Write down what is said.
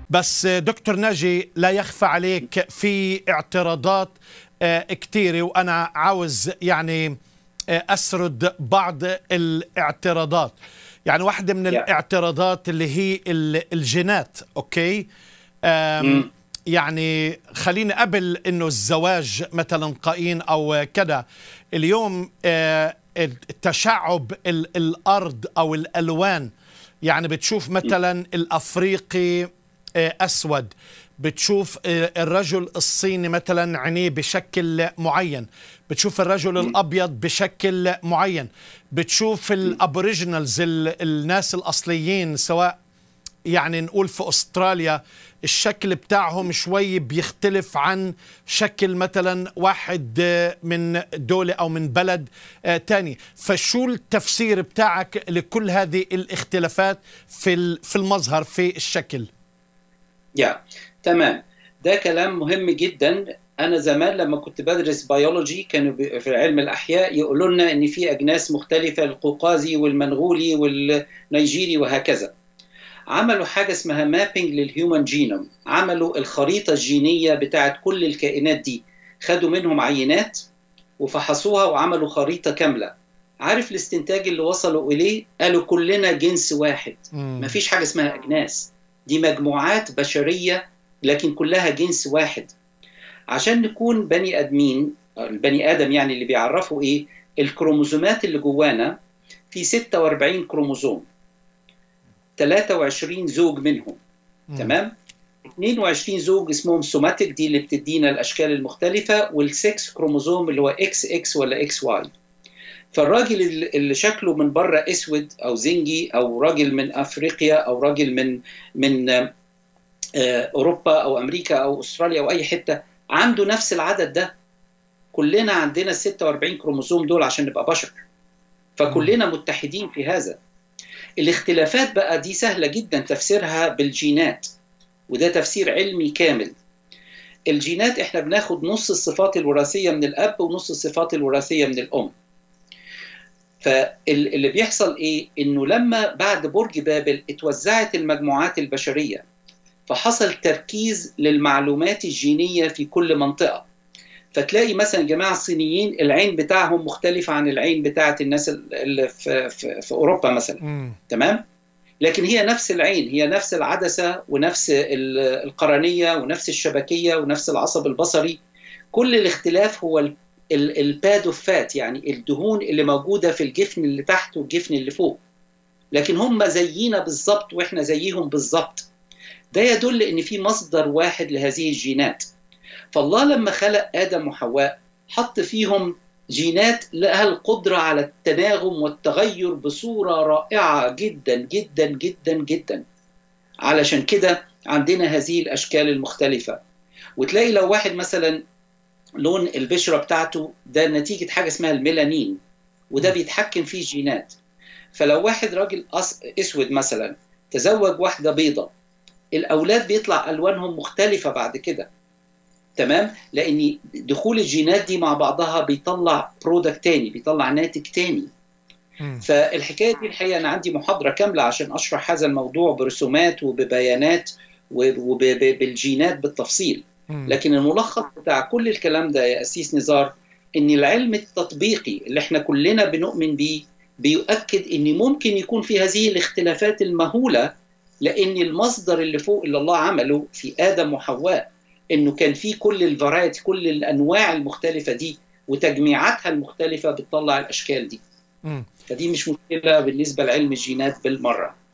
بس دكتور ناجي لا يخفى عليك في اعتراضات كثيرة وأنا عاوز يعني أسرد بعض الاعتراضات يعني واحدة من الاعتراضات اللي هي الجينات أوكي يعني خليني قبل انه الزواج مثلا قائين او كذا اليوم تشعب الارض او الالوان يعني بتشوف مثلا الافريقي اسود بتشوف الرجل الصيني مثلا عينيه بشكل معين بتشوف الرجل الابيض بشكل معين بتشوف الابوريجينالز الناس الاصليين سواء يعني نقول في استراليا الشكل بتاعهم شوي بيختلف عن شكل مثلا واحد من دولة أو من بلد تاني فشو التفسير بتاعك لكل هذه الاختلافات في في المظهر في الشكل يا تمام ده كلام مهم جدا انا زمان لما كنت بدرس بيولوجي كانوا في علم الاحياء يقولوا لنا ان في اجناس مختلفه القوقازي والمنغولي والنيجيري وهكذا عملوا حاجه اسمها مابينج للهيومن جينوم عملوا الخريطه الجينيه بتاعت كل الكائنات دي خدوا منهم عينات وفحصوها وعملوا خريطه كامله عارف الاستنتاج اللي وصلوا اليه قالوا كلنا جنس واحد مفيش حاجه اسمها اجناس دي مجموعات بشريه لكن كلها جنس واحد عشان نكون بني ادمين البني ادم يعني اللي بيعرفوا ايه الكروموزومات اللي جوانا في 46 كروموزوم 23 زوج منهم م. تمام 22 زوج اسمهم سوماتيك دي اللي بتدينا الاشكال المختلفه والسكس كروموزوم اللي هو اكس اكس ولا اكس واي فالراجل اللي شكله من بره اسود او زنجي او راجل من افريقيا او راجل من من اوروبا او امريكا او استراليا او اي حته عنده نفس العدد ده كلنا عندنا ال 46 كروموزوم دول عشان نبقى بشر فكلنا متحدين في هذا الاختلافات بقى دي سهله جدا تفسيرها بالجينات وده تفسير علمي كامل الجينات احنا بناخد نص الصفات الوراثيه من الاب ونص الصفات الوراثيه من الام فاللي بيحصل ايه انه لما بعد برج بابل اتوزعت المجموعات البشريه فحصل تركيز للمعلومات الجينيه في كل منطقه فتلاقي مثلا الجماعه الصينيين العين بتاعهم مختلف عن العين بتاعه الناس اللي في, في, في اوروبا مثلا م. تمام لكن هي نفس العين هي نفس العدسه ونفس القرنيه ونفس الشبكيه ونفس العصب البصري كل الاختلاف هو الباد اوف فات يعني الدهون اللي موجوده في الجفن اللي تحت والجفن اللي فوق لكن هم زينا بالظبط واحنا زيهم بالظبط ده يدل ان في مصدر واحد لهذه الجينات فالله لما خلق ادم وحواء حط فيهم جينات لها القدره على التناغم والتغير بصوره رائعه جدا جدا جدا جدا علشان كده عندنا هذه الاشكال المختلفه وتلاقي لو واحد مثلا لون البشره بتاعته ده نتيجه حاجه اسمها الميلانين وده بيتحكم فيه الجينات فلو واحد راجل اسود مثلا تزوج واحده بيضه الاولاد بيطلع الوانهم مختلفه بعد كده تمام لان دخول الجينات دي مع بعضها بيطلع برودكت تاني بيطلع ناتج تاني م. فالحكايه دي الحقيقه انا عندي محاضره كامله عشان اشرح هذا الموضوع برسومات وببيانات وبالجينات بالتفصيل م. لكن الملخص بتاع كل الكلام ده يا اسيس نزار ان العلم التطبيقي اللي احنا كلنا بنؤمن بيه بيؤكد ان ممكن يكون في هذه الاختلافات المهوله لان المصدر اللي فوق اللي الله عمله في ادم وحواء انه كان في كل الفرايتي كل الانواع المختلفه دي وتجميعاتها المختلفه بتطلع الاشكال دي م. فدي مش مشكله بالنسبه لعلم الجينات بالمره